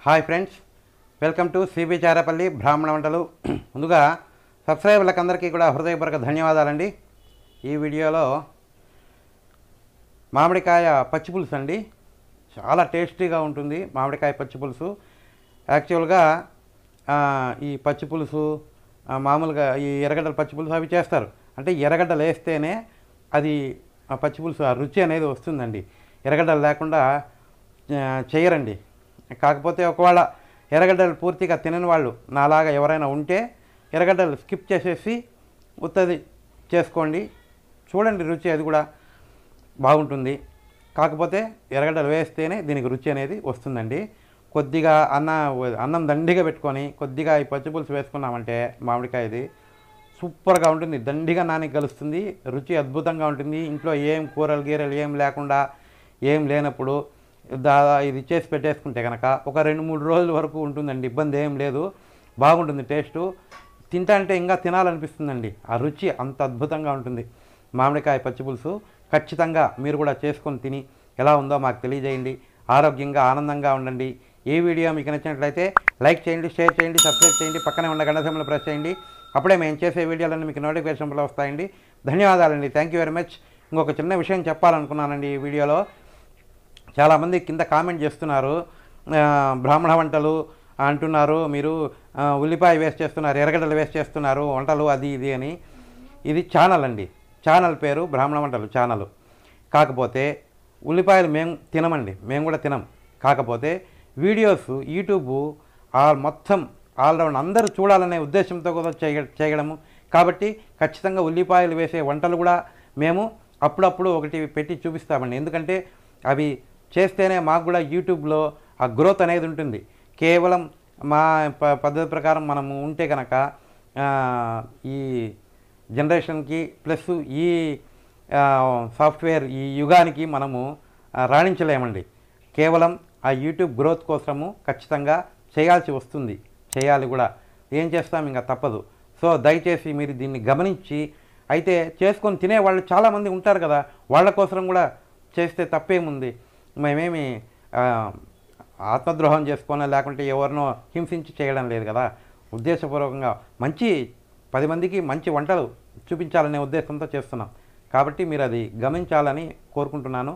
Hi friends welcome to C B Charapalli బ్రాహ్మణ వంటలు ముందుగా సబ్స్క్రైబర్లకు అందరికీ కూడా హృదయపూర్వక ధన్యవాదాలండి ఈ వీడియోలో మామిడికాయ పచ్చి పులుసు అండి చాలా టేస్టీగా ఉంటుంది మామిడికాయ పచ్చి పులుసు యాక్చువల్గా ఆ, ఈ పచ్చి పులుసు ఆ, మామూలుగా ఈ ఎర్రగడ్డల పచ్చి పులుసు అవి చేస్తారు అంటే ఎర్రగడ్డలు వేస్తేనే అది ఆ పచ్చి పులుసు ఆ రుచి అనేది వస్తుందండి ఎర్రగడ్డలు లేకుండా ఆ, చేయరండి కాకపోతే ఒకవేళ ఎర్రగడ్డలు పూర్తిగా తినని వాళ్ళు నాలాగా ఎవరైనా ఉంటే ఎర్రగడ్డలు స్కిప్ చేసేసి ఉత్తది చేసుకోండి చూడండి రుచి అది కూడా బాగుంటుంది కాకపోతే ఎర్రగడ్డలు వేస్తేనే దీనికి రుచి అనేది వస్తుందండి కొద్దిగా అన్న అన్నం దండిగా పెట్టుకొని కొద్దిగా ఈ పచ్చి పులుసు వేసుకున్నామంటే మామిడికాయది సూపర్గా ఉంటుంది దండిగా నానికి కలుస్తుంది రుచి అద్భుతంగా ఉంటుంది ఇంట్లో ఏం కూరలు గీరలు ఏం లేకుండా ఏం లేనప్పుడు దాదా ఇది చేసి పెట్టేసుకుంటే కనుక ఒక రెండు మూడు రోజుల వరకు ఉంటుందండి ఇబ్బంది ఏం లేదు బాగుంటుంది టేస్టు తింటా అంటే ఇంకా తినాలనిపిస్తుందండి ఆ రుచి అంత అద్భుతంగా ఉంటుంది మామిడికాయ పచ్చి పులుసు ఖచ్చితంగా మీరు కూడా చేసుకొని తిని ఎలా ఉందో మాకు తెలియజేయండి ఆరోగ్యంగా ఆనందంగా ఉండండి ఈ వీడియో మీకు నచ్చినట్లయితే లైక్ చేయండి షేర్ చేయండి సబ్స్క్రైబ్ చేయండి పక్కనే ఉన్న గంట సింబల్ ప్రెస్ చేయండి అప్పుడే మేము చేసే వీడియోలన్నీ మీకు నోటిఫికేషన్లో వస్తాయండి ధన్యవాదాలండి థ్యాంక్ యూ వెరీ మచ్ ఇంకొక చిన్న విషయం చెప్పాలనుకున్నానండి ఈ వీడియోలో చాలామంది కింద కామెంట్ చేస్తున్నారు ఆ, బ్రాహ్మణ వంటలు అంటున్నారు మీరు ఆ, ఉల్లిపాయ వేస్ట్ చేస్తున్నారు ఎర్రగడ్డలు వేస్ట్ చేస్తున్నారు వంటలు అది ఇది అని ఇది ఛానల్ అండి ఛానల్ పేరు బ్రాహ్మణ వంటలు ఛానల్ కాకపోతే ఉల్లిపాయలు మేము తినమండి మేము కూడా తినం కాకపోతే వీడియోస్ యూట్యూబ్ ఆ మొత్తం ఆల్రౌండ్ అందరూ చూడాలనే ఉద్దేశంతో కూడా చేయ చేయడము కాబట్టి ఖచ్చితంగా ఉల్లిపాయలు వేసే వంటలు కూడా మేము అప్పుడప్పుడు ఒకటి పెట్టి చూపిస్తామండి ఎందుకంటే అవి చేస్తేనే మాకు కూడా యూట్యూబ్లో ఆ గ్రోత్ అనేది ఉంటుంది కేవలం మా ప- పద్ధతి ప్రకారం మనము ఉంటే కనుక ఆ, ఈ జనరేషన్కి ప్లస్ ఈ ఆ, సాఫ్ట్వేర్ ఈ యుగానికి మనము ఆ, రాణించలేమండి కేవలం ఆ యూట్యూబ్ గ్రోత్ కోసము ఖచ్చితంగా చేయాల్సి వస్తుంది చేయాలి కూడా ఏం చేస్తాం ఇంకా తప్పదు సో దయచేసి మీరు దీన్ని గమనించి అయితే చేసుకొని తినేవాళ్ళు చాలామంది ఉంటారు కదా వాళ్ళ కోసం కూడా చేస్తే తప్పేముంది మేమేమి ఆ, ఆత్మద్రోహం చేసుకొని లేకుంటే ఎవరినో హింసించి చేయడం లేదు కదా ఉద్దేశపూర్వకంగా మంచి పది మందికి మంచి వంటలు చూపించాలనే ఉద్దేశంతో చేస్తున్నాం కాబట్టి మీరు అది గమనించాలని కోరుకుంటున్నాను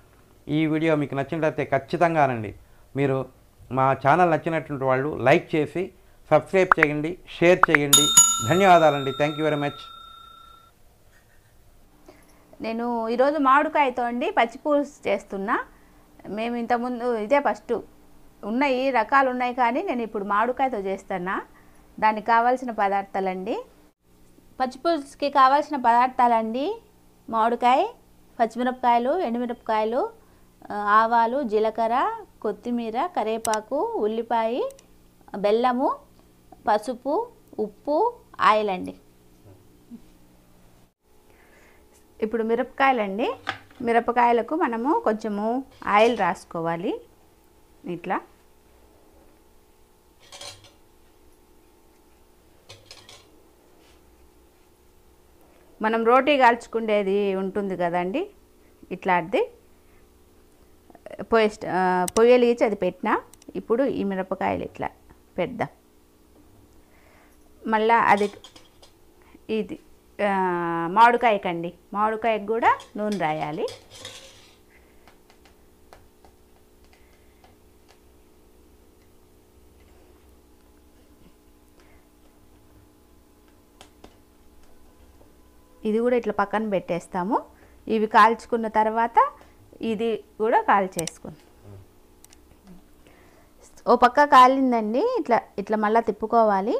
ఈ వీడియో మీకు నచ్చినట్లయితే ఖచ్చితంగానండి మీరు మా ఛానల్ నచ్చినటువంటి వాళ్ళు లైక్ చేసి సబ్స్క్రైబ్ చేయండి షేర్ చేయండి ధన్యవాదాలండి థ్యాంక్ యూ వెరీ మచ్ నేను ఈరోజు మామిడికాయతో అండి పచ్చి పులుసు చేస్తున్నా మేము ఇంతకుముందు ఇదే ఫస్ట్ ఉన్నాయి రకాలు ఉన్నాయి కానీ నేను ఇప్పుడు మామిడికాయతో చేస్తున్నా దానికి కావాల్సిన పదార్థాలండి పచ్చి పులుసుకి కావాల్సిన పదార్థాలండి మామిడికాయ పచ్చిమిరపకాయలు ఎండుమిరపకాయలు ఆ, ఆవాలు జీలకర్ర కొత్తిమీర కరివేపాకు ఉల్లిపాయ బెల్లము పసుపు ఉప్పు ఆయిల్ అండి ఇప్పుడు మిరపకాయలండి మిరపకాయలకు మనము కొంచెము ఆయిల్ రాసుకోవాలి ఇట్లా మనం రోటీ కాల్చుకునేది ఉంటుంది కదండి ఇట్లాంటిది పొయ్యి స్ట- ఆ, పొయ్యి వెలిగించి అది పెట్టినా ఇప్పుడు ఈ మిరపకాయలు ఇట్లా పెడదాం మళ్ళా అది ఇది ఆ, మామిడికాయకండి మామిడికాయకు కూడా నూనె రాయాలి ఇది కూడా ఇట్లా పక్కన పెట్టేస్తాము ఇవి కాల్చుకున్న తర్వాత ఇది కూడా కాల్చేసుకుందాం ఓ పక్క కాలిందండి ఇట్లా ఇట్లా మళ్ళీ తిప్పుకోవాలి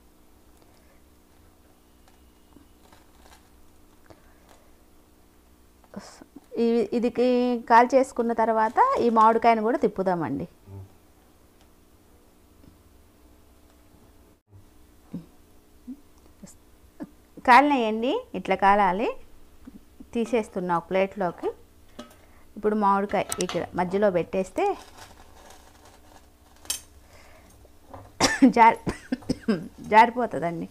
ఇవి ఇది కాల్ చేసుకున్న తర్వాత ఈ మామిడికాయను కూడా తిప్పుదామండి కాలినాయండి ఇట్లా కాలాలి తీసేస్తున్నా ఒక ప్లేట్లోకి ఇప్పుడు మామిడికాయ ఇక్కడ మధ్యలో పెట్టేస్తే జారి జారిపోతుందండి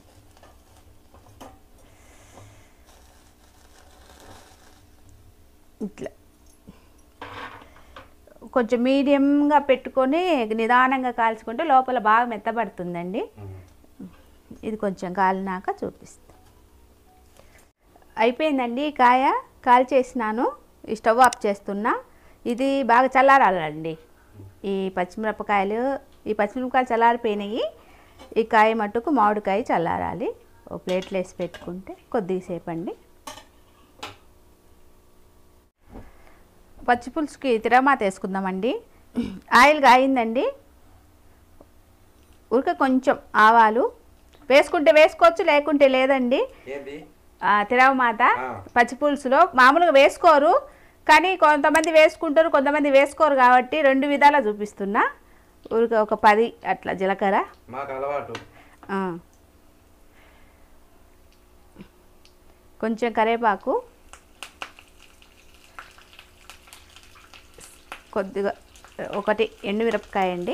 ఇట్లా కొంచెం మీడియంగా పెట్టుకొని నిదానంగా కాల్చుకుంటే లోపల బాగా మెత్తబడుతుందండి ఇది కొంచెం కాలినాక చూపిస్తాను అయిపోయిందండి ఈ కాయ కాల్చేసినాను ఈ స్టవ్ ఆఫ్ చేస్తున్నా ఇది బాగా చల్లారాలండి ఈ పచ్చిమిరపకాయలు ఈ పచ్చిమిరపకాయలు చల్లారిపోయినాయి ఈ కాయ మట్టుకు మామిడికాయ చల్లారాలి ఓ ప్లేట్లో వేసి పెట్టుకుంటే కొద్దిసేపు అండి పచ్చిపులుసుకి తిరమాత వేసుకుందామండి ఆయిల్ కాయిందండి ఉడక కొంచెం ఆవాలు వేసుకుంటే వేసుకోవచ్చు లేకుంటే లేదండి ఏంది ఆ, తిరగమాత ఆ. పచ్చిపులుసులో మామూలుగా వేసుకోరు కానీ కొంతమంది వేసుకుంటారు కొంతమంది వేసుకోరు కాబట్టి రెండు విధాలా చూపిస్తున్నా ఊరిక ఒక పది అట్లా జీలకర్ర మాకు అలవాటు ఆ. కొంచెం కరివేపాకు కొద్దిగా ఒకటి ఎండుమిరపకాయ అండి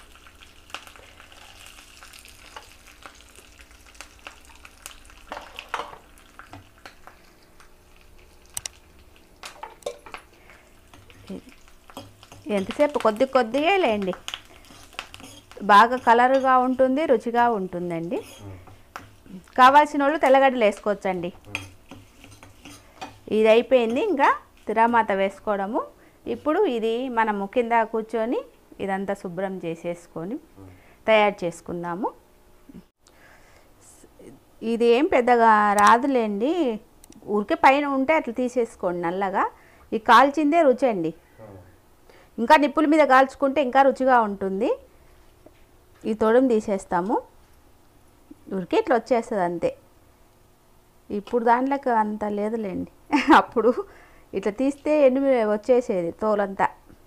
ఎంతసేపు కొద్ది కొద్దిగా లేండి బాగా కలర్గా ఉంటుంది రుచిగా ఉంటుందండి కావాల్సిన వాళ్ళు తెల్లగడ్డలు వేసుకోవచ్చండి ఇది అయిపోయింది ఇంకా తిరామాత వేసుకోవడము ఇప్పుడు ఇది మనము కింద కూర్చొని ఇదంతా శుభ్రం చేసేసుకొని తయారు చేసుకుందాము ఇది ఏం పెద్దగా రాదులేండి ఊరికే పైన ఉంటే అట్లా తీసేసుకోండి నల్లగా ఈ కాల్చిందే రుచి అండి ఇంకా నిప్పుల మీద కాల్చుకుంటే ఇంకా రుచిగా ఉంటుంది ఈ తొడుము తీసేస్తాము ఉరికి ఇట్లా వచ్చేస్తుంది అంతే ఇప్పుడు దాంట్లోకి అంత లేదులేండి అప్పుడు ఇట్లా తీస్తే ఎండు వచ్చేసేది తోలంతా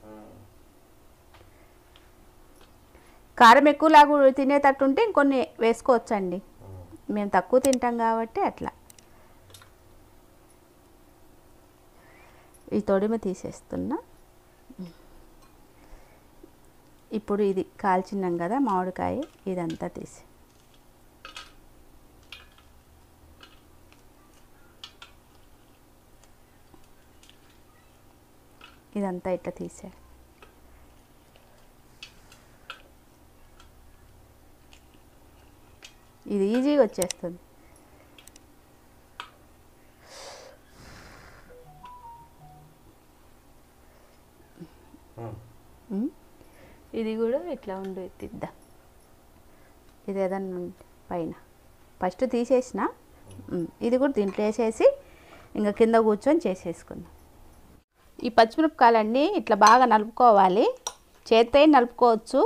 కారం ఎక్కువలాగా తినేటట్టు ఉంటే ఇంకొన్ని వేసుకోవచ్చండి మేము తక్కువ తింటాం కాబట్టి అట్లా ఈ తొడిమ తీసేస్తున్నా ఇప్పుడు ఇది కాల్చినాం కదా మామిడికాయ ఇదంతా తీసి ఇదంతా ఇట్లా తీసే ఇది ఈజీగా వచ్చేస్తుంది ఉమ్. ఇది కూడా ఇట్లా ఉండు ఎత్తిద్దాం ఇది ఏదన్నా ఉంటే పైన ఫస్ట్ తీసేసిన ఉమ్, ఇది కూడా దీంట్లో వేసేసి ఇంకా కింద కూర్చొని చేసేసుకుందాం ఈ పచ్చిమిరపకాయలన్నీ ఇట్లా బాగా నలుపుకోవాలి చేత్తో నలుపుకోవచ్చు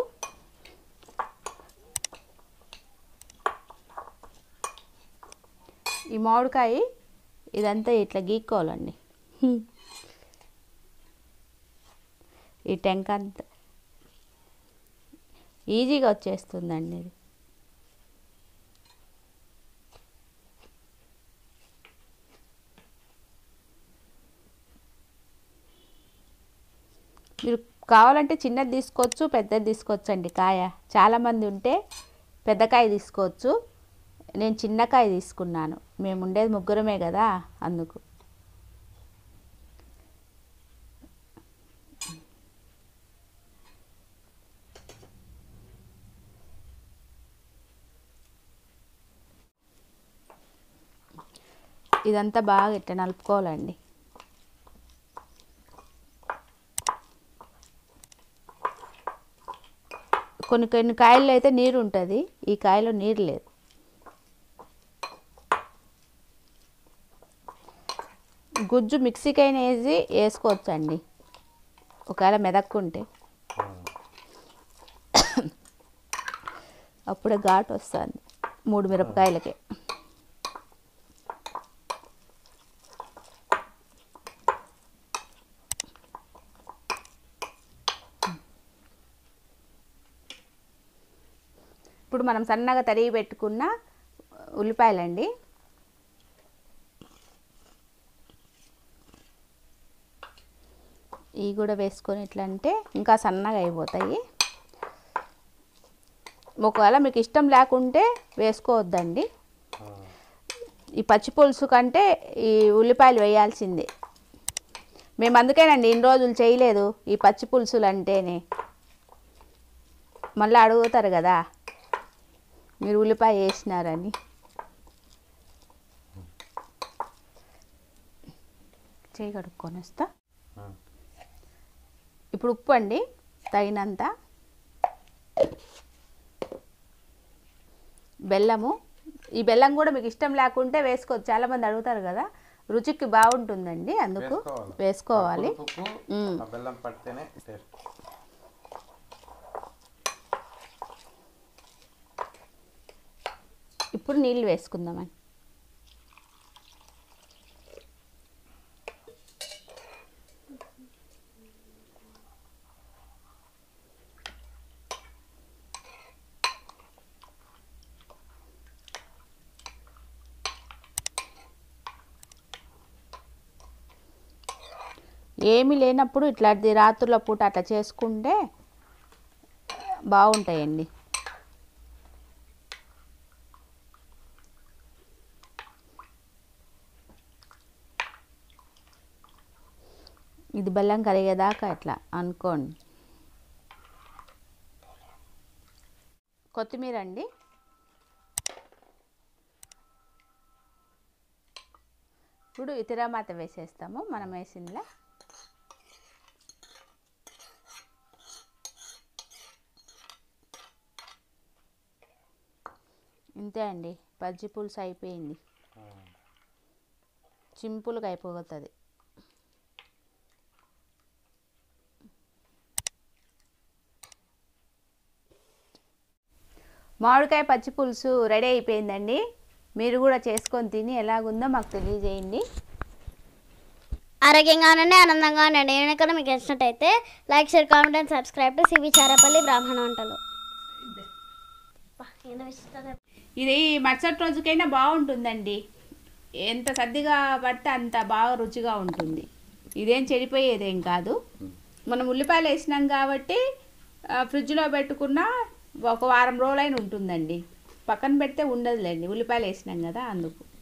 ఈ మామిడికాయ ఇదంతా ఇట్లా గీక్కోవాలండి హ్మ్. ఈ టెంక అంతా ఈజీగా వచ్చేస్తుందండి ఇది మీరు కావాలంటే చిన్నది తీసుకోవచ్చు పెద్దది తీసుకోవచ్చు అండి కాయ చాలామంది ఉంటే పెద్ద కాయ తీసుకోవచ్చు నేను చిన్న కాయ తీసుకున్నాను మేము ఉండేది ముగ్గురమే కదా అందుకు ఇదంతా బాగా ఇట్లా నలుపుకోవాలండి కొన్ని కొన్ని కాయల్లో అయితే నీరు ఉంటుంది ఈ కాయలో నీరు లేదు గుజ్జు మిక్సీకైనా వేసి వేసుకోవచ్చు అండి ఒకవేళ మెదక్కుంటే అప్పుడే ఘాటు వస్తుంది మూడు మిరపకాయలకి ఇప్పుడు మనం సన్నగా తరిగి పెట్టుకున్న ఉల్లిపాయలండి ఇవి కూడా వేసుకొని ఇట్లా అంటే ఇంకా సన్నగా అయిపోతాయి ఒకవేళ మీకు ఇష్టం లేకుంటే వేసుకోవద్దండి ఈ పచ్చి పులుసు కంటే ఈ ఉల్లిపాయలు వేయాల్సిందే మేము అందుకేనండి ఇన్ని రోజులు చేయలేదు ఈ పచ్చి పులుసులు అంటేనే మళ్ళీ అడుగుతారు కదా మీరు ఉల్లిపాయ వేసినారని చేయి కడుక్కొని వస్తా ఇప్పుడు ఉప్పు అండి తగినంత బెల్లము ఈ బెల్లం కూడా మీకు ఇష్టం లేకుంటే వేసుకోవచ్చు చాలామంది అడుగుతారు కదా రుచికి బాగుంటుందండి అందుకు వేసుకోవాలి. వేసుకోవాలి ఉప్పు, మ్మ్. ఆ బెల్లం పడితేనే టేస్ట్ ఇప్పుడు నీళ్ళు వేసుకుందామని ఏమీ లేనప్పుడు ఇట్లాంటి రాత్రుల పూట అట్లా చేసుకుంటే బాగుంటాయండి ఇది బెల్లం కరిగేదాకా అట్లా అనుకోండి కొత్తిమీర అండి ఇప్పుడు ఇతరమాత వేసేస్తాము మనం వేసిందిలా ఇంతే అండి పచ్చి పులుసు అయిపోయింది సింపుల్గా అయిపోతుంది మామిడికాయ పచ్చి పులుసు రెడీ అయిపోయిందండి మీరు కూడా చేసుకొని తిని ఎలాగుందో మాకు తెలియజేయండి ఆరోగ్యంగా ఉండండి ఆనందంగా ఉండండి నేను కూడా మీకు నచ్చినట్టయితే like share comment and subscribe to C V Charapalli బ్రాహ్మణ వంటలు అబ్బా, ఏందో విచిత్రంగా ఇది మరుసటి రోజుకైనా బాగుంటుందండి ఎంత సర్దిగా పడితే అంత బాగా రుచిగా ఉంటుంది ఇదేం చెడిపోయేదేం కాదు మనం ఉల్లిపాయలు వేసినాం కాబట్టి ఆ, ఫ్రిడ్జ్లో పెట్టుకున్న ఒక వారం రోజులైన ఉంటుందండి పక్కన పెడితే ఉండదులేండి ఉల్లిపాయలు వేసినాం కదా అందుకు